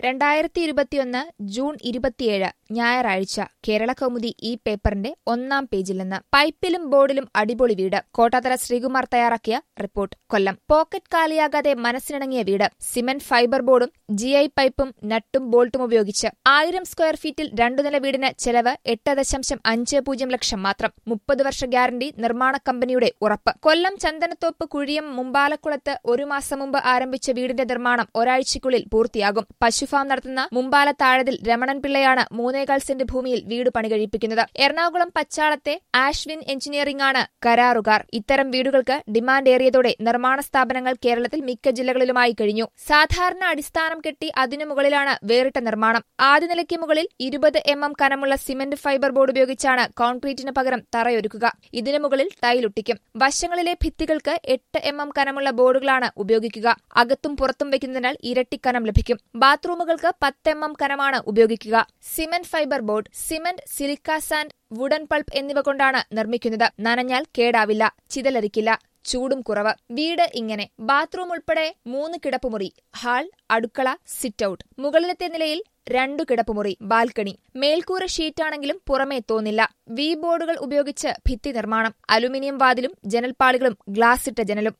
രണ്ടായിരത്തി ഇരുപത്തിയൊന്ന് ജൂൺ ഇരുപത്തിയേഴ് ഞായറാഴ്ച കേരള കൗമുദി ഈ പേപ്പറിന്റെ ഒന്നാം പേജിൽ നിന്ന് പൈപ്പിലും ബോർഡിലും അടിപൊളി വീട് കോട്ടാത്തല ശ്രീകുമാർ തയ്യാറാക്കിയ റിപ്പോർട്ട് കൊല്ലം പോക്കറ്റ് കാലിയാകാതെ മനസ്സിനിണങ്ങിയ വീട് സിമന്റ് ഫൈബർ ബോർഡും ജി ഐ പൈപ്പും നട്ടും ബോൾട്ടും ഉപയോഗിച്ച് ആയിരം സ്ക്വയർ ഫീറ്റിൽ രണ്ടു നില വീടിന് ചെലവ് എട്ട് ദശാംശം അഞ്ച് പൂജ്യം ലക്ഷം മാത്രം മുപ്പത് വർഷ ഗ്യാരണ്ടി നിർമ്മാണ കമ്പനിയുടെ ഉറപ്പ് കൊല്ലം ചന്ദനത്തോപ്പ് കുഴിയം മുമ്പാലക്കുളത്ത് ഒരു മാസം മുമ്പ് ആരംഭിച്ച വീടിന്റെ നിർമ്മാണം ഒരാഴ്ചയ്ക്കുള്ളിൽ പൂർത്തിയാകും പശുഫാം നടത്തുന്ന മുമ്പാല താഴതിൽ രമണൻ പിള്ളയാണ് മൂന്നേകാൽ സെന്റ് ഭൂമിയിൽ വീട് പണികഴിപ്പിക്കുന്നത് എറണാകുളം പച്ചാളത്തെ ആഷ്വിൻ എഞ്ചിനീയറിംഗ് ആണ് കരാറുകാർ ഇത്തരം വീടുകൾക്ക് ഡിമാൻഡ് ഏറിയതോടെ നിർമ്മാണ സ്ഥാപനങ്ങൾ കേരളത്തിൽ മിക്ക ജില്ലകളിലുമായി കഴിഞ്ഞു സാധാരണ അടിസ്ഥാനം കെട്ടി അതിനു മുകളിലാണ് വേറിട്ട നിർമ്മാണം ആദ്യ നിലയ്ക്ക് മുകളിൽ ഇരുപത് എം എം കനമുള്ള സിമന്റ് ഫൈബർ ബോർഡ് ഉപയോഗിച്ചാണ് കോൺക്രീറ്റിന് പകരം തറയൊരുക്കുക ഇതിനു മുകളിൽ ടൈലൊട്ടിക്കും വശങ്ങളിലെ ഭിത്തികൾക്ക് എട്ട് എം എം കനമുള്ള ബോർഡുകളാണ് ഉപയോഗിക്കുക അകത്തും പുറത്തും വയ്ക്കുന്നതിനാൽ ഇരട്ടിക്കനം ലഭിക്കും ബാത്റൂമുകൾക്ക് പത്ത് എം എം കനമാണ് ഉപയോഗിക്കുക cement fibre board cement silica sand wooden pulp എന്നിവ കൊണ്ടാണ് നിർമ്മിക്കുന്നത് നനഞ്ഞാൽ കേടാവില്ല ചിതലരിക്കില്ല ചൂടും കുറവ് വീട് ഇങ്ങനെ ബാത്റൂം ഉൾപ്പെടെ മൂന്ന് കിടപ്പുമുറി ഹാൾ അടുക്കള സിറ്റ് ഔട്ട് മുകളിലത്തെ നിലയിൽ രണ്ടു കിടപ്പുമുറി ബാൽക്കണി മേൽക്കൂര ഷീറ്റാണെങ്കിലും പുറമേ തോന്നില്ല വി ബോർഡുകൾ ഉപയോഗിച്ച് ഭിത്തി നിർമ്മാണം അലുമിനിയം വാതിലും ജനൽപ്പാളികളും ഗ്ലാസ് ഇട്ട ജനലും